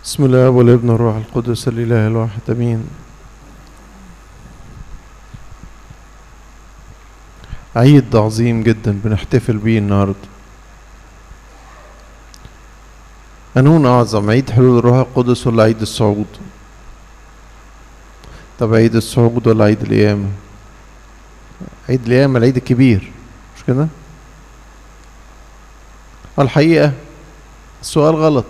بسم الله والابن والروح القدس الإله الواحد أمين عيد عظيم جدا بنحتفل بيه النهاردة قانون أعظم عيد حلول الروح القدس ولا عيد الصعود طب عيد الصعود ولا عيد القيامة عيد القيامة العيد الكبير مش كده الحقيقة السؤال غلط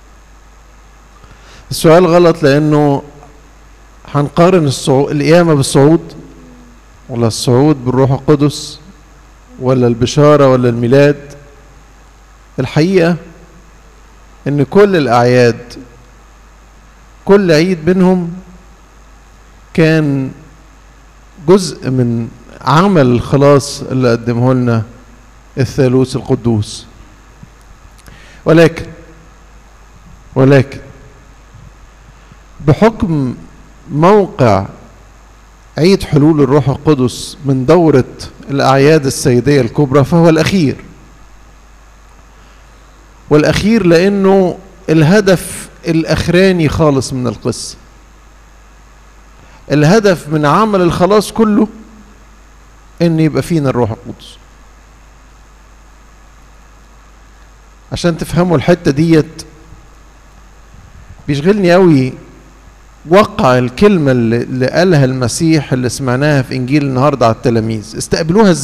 السؤال غلط لأنه هنقارن الصعود القيامة بالصعود ولا الصعود بالروح القدس ولا البشارة ولا الميلاد الحقيقة إن كل الأعياد كل عيد منهم كان جزء من عمل الخلاص اللي قدمه لنا الثالوث القدوس ولكن ولكن بحكم موقع عيد حلول الروح القدس من دورة الأعياد السيدية الكبرى فهو الأخير والأخير لأنه الهدف الأخراني خالص من القصة الهدف من عمل الخلاص كله ان يبقى فينا الروح القدس عشان تفهموا الحته ديت بيشغلني قوي وقع الكلمه اللي, اللي قالها المسيح اللي سمعناها في انجيل النهارده على التلاميذ استقبلوها